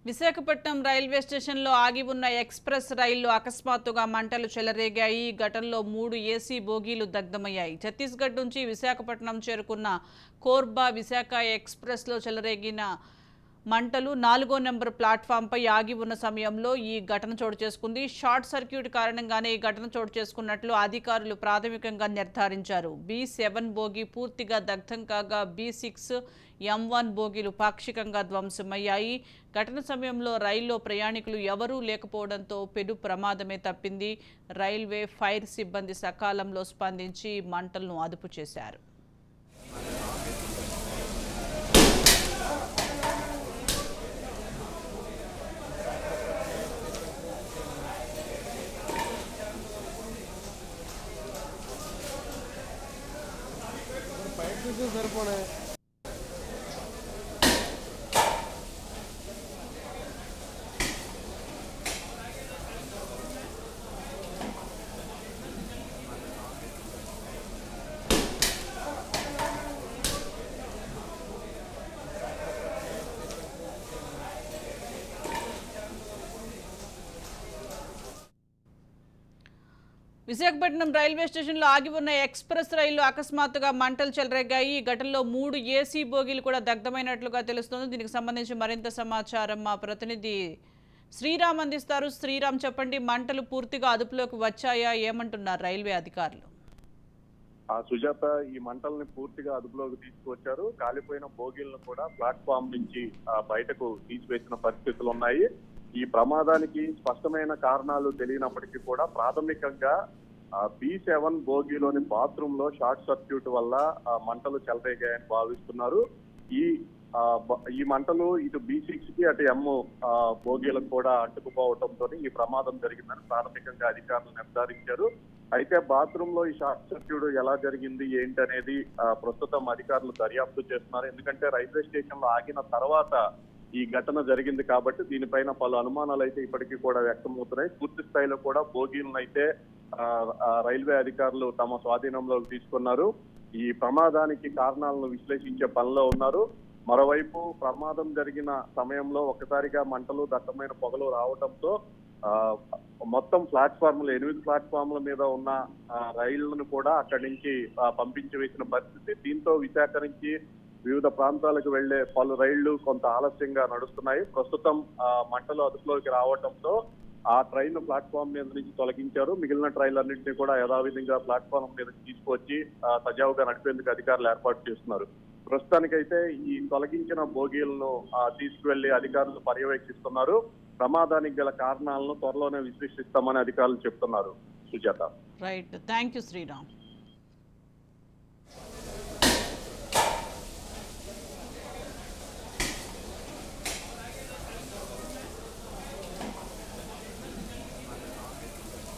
Visakhapatnam railway స్టేషన్లో ఆగి ఉన్న ఎక్స్ప్రెస్ రైళ్లు అకస్మాత్తుగా మంటలు చెలరేగాయి ఈ ఘటనలో మూడు ఏసీ బోగీలు దగ్ధమయ్యాయి ఛత్తీస్గఢ్ నుంచి విశాఖపట్నం చేరుకున్న కోర్బా విశాఖ ఎక్స్ప్రెస్లో చెలరేగిన మంటలు నాలుగో నెంబర్ ప్లాట్ఫామ్పై ఆగి ఉన్న సమయంలో ఈ ఘటన చోటు చేసుకుంది షార్ట్ సర్క్యూట్ కారణంగానే ఈ ఘటన చోటు చేసుకున్నట్లు అధికారులు ప్రాథమికంగా నిర్ధారించారు బి సెవెన్ బోగి పూర్తిగా దగ్ధం కాగా బి సిక్స్ ఎం వన్ బోగీలు పాక్షికంగా ధ్వంసమయ్యాయి ఘటన సమయంలో రైల్లో ప్రయాణికులు ఎవరూ లేకపోవడంతో పెను ప్రమాదమే తప్పింది రైల్వే ఫైర్ సిబ్బంది సకాలంలో స్పందించి మంటలను అదుపు చేశారు బయట చూసి సరిపోనే విశాఖపట్నం రైల్వే స్టేషన్లో ఆగి ఉన్న ఎక్స్ప్రెస్ రైలు అకస్మాత్తుగా మంటలు చెలరేగాయి ఈ ఘటనలో మూడు ఏసీ బోగీలు కూడా దగ్ధమైనట్లుగా తెలుస్తోంది దీనికి సంబంధించి మరింత సమాచారం మా ప్రతినిధి శ్రీరామ్ అందిస్తారు శ్రీరామ్ చెప్పండి మంటలు పూర్తిగా అదుపులోకి వచ్చాయా ఏమంటున్నారు రైల్వే అధికారులు ఆ సుజాత ఈ మంటల్ని పూర్తిగా అదుపులోకి తీసుకువచ్చారు కాలిపోయిన బోగీలను కూడా ప్లాట్ఫామ్ నుంచి ఆ, బయటకు తీసివేసిన పరిస్థితులు ఉన్నాయి ఈ ప్రమాదానికి స్పష్టమైన కారణాలు తెలియనప్పటికీ కూడా ప్రాథమికంగా బి సెవెన్ బోగీలోని బాత్రూమ్ లో షార్ట్ సర్క్యూట్ వల్ల ఆ, మంటలు చెలరేగాయని భావిస్తున్నారు ఈ ఆ, బ- ఈ మంటలు ఇటు బి సిక్స్ కి అటు ఎమ్ బోగీలకు కూడా అంటుకుపోవడంతో ఈ ప్రమాదం జరిగిందని ప్రాథమికంగా అధికారులు నిర్ధారించారు అయితే బాత్రూమ్ లో ఈ షార్ట్ సర్క్యూట్ ఎలా జరిగింది ఏంటి అనేది ఆ, ప్రస్తుతం అధికారులు దర్యాప్తు చేస్తున్నారు ఎందుకంటే రైల్వే స్టేషన్ లో ఆగిన తర్వాత ఈ ఘటన జరిగింది కాబట్టి దీనిపైన పలు అనుమానాలు అయితే ఇప్పటికీ కూడా వ్యక్తమవుతున్నాయి పూర్తి స్థాయిలో కూడా బోగీలను అయితే ఆ, ఆ, రైల్వే అధికారులు తమ స్వాధీనంలోకి తీసుకున్నారు ఈ ప్రమాదానికి కారణాలను విశ్లేషించే పనిలో ఉన్నారు మరోవైపు ప్రమాదం జరిగిన సమయంలో ఒకసారిగా మంటలు దట్టమైన పొగలు రావడంతో ఆ, మొత్తం ప్లాట్ఫామ్లు ఎనిమిది ప్లాట్ఫామ్ల మీద ఉన్న ఆ, రైళ్లను కూడా అక్కడి నుంచి ఆ, పంపించి వేసిన పరిస్థితి దీంతో విశాఖ నుంచి వివిధ ప్రాంతాలకు వెళ్లే పలు రైళ్లు కొంత ఆలస్యంగా నడుస్తున్నాయి ప్రస్తుతం ఆ, మంటలు అదుపులోకి రావడంతో ఆ ట్రైన్ ప్లాట్ఫామ్ మీద నుంచి తొలగించారు మిగిలిన ట్రైన్లన్నింటినీ కూడా యథావిధంగా ప్లాట్ఫామ్ మీద తీసుకొచ్చి ఆ, సజావుగా నడిపేందుకు అధికారులు ఏర్పాటు చేస్తున్నారు ప్రస్తుతానికైతే ఈ తొలగించిన బోగీలను ఆ, తీసుకువెళ్లి అధికారులు పర్యవేక్షిస్తున్నారు ప్రమాదానికి గల కారణాలను త్వరలోనే విశ్లేషిస్తామని అధికారులు చెప్తున్నారు Sujatha right thank you Sriram